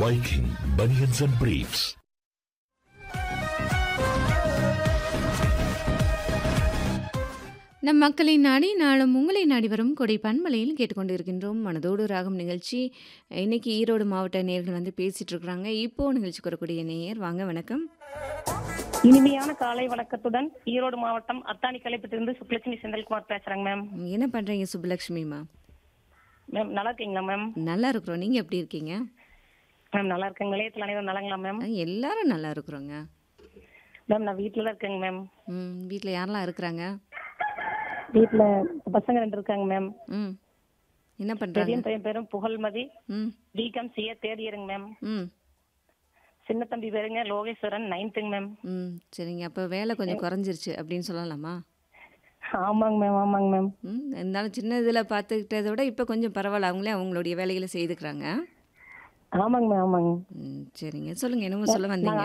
Viking Bunions and Briefs. நம் மக்களை நாடி நாளும் உங்களை நாடி வரும் கொடை பன்மலையில் கேட்டுக்கொண்டிருக்கின்றோம் மனதோடு ராகம் நிகழ்ச்சி இன்னைக்கு ஈரோடு மாவட்ட நேயர்கள் வந்து பேசிட்டு இருக்கிறாங்க இப்போ நிகழ்ச்சிக்கு வரக்கூடிய நேயர் வாங்க வணக்கம் இனிமையான காலை வணக்கத்துடன் ஈரோடு மாவட்டம் அத்தானி கலைப்பட்டிருந்து சுப்லட்சுமி செந்தில்குமார் பேசுறேங்க மேம் என்ன பண்றீங்க சுப்புலட்சுமிமா மேம் நல்லா இருக்கீங்களா மேம் நல்லா இருக்கிறோம் நீங்க எப்படி இருக்கீங்க மேம் நல்லா இருக்கேங்க நிலையத்தில் அனைவரும் நலங்களா மேம் ஆ, எல்லாரும் நல்லா இருக்கிறோங்க மேம் நான் வீட்டில் தான் இருக்கேங்க மேம் ம் வீட்டில் யாரெல்லாம் இருக்கிறாங்க வீட்டில் பசங்க ரெண்டு இருக்காங்க மேம் ம் என்ன பண்றாங்க பெரிய பையன் பேரும் புகழ்மதி ம் பிகாம் சிஏ தேர்ட் இயருங்க மேம் ம் சின்ன தம்பி பேருங்க லோகேஸ்வரன் நைன்த்துங்க மேம் ம் சரிங்க அப்போ வேலை கொஞ்சம் குறைஞ்சிருச்சு அப்படின்னு சொல்லலாமா ஆமாங்க மேம் ஆமாங்க மேம் ம் இருந்தாலும் சின்ன இதில் பார்த்துக்கிட்டதை விட இப்போ கொஞ்சம் பரவாயில்ல அவங்களே அவங்களுடைய வேலைகளை செய்துக்கிறாங்க ஆமாங்க மேம் ஆமாங்க ம் சரிங்க சொல்லுங்க என்னமோ சொல்ல வந்தீங்க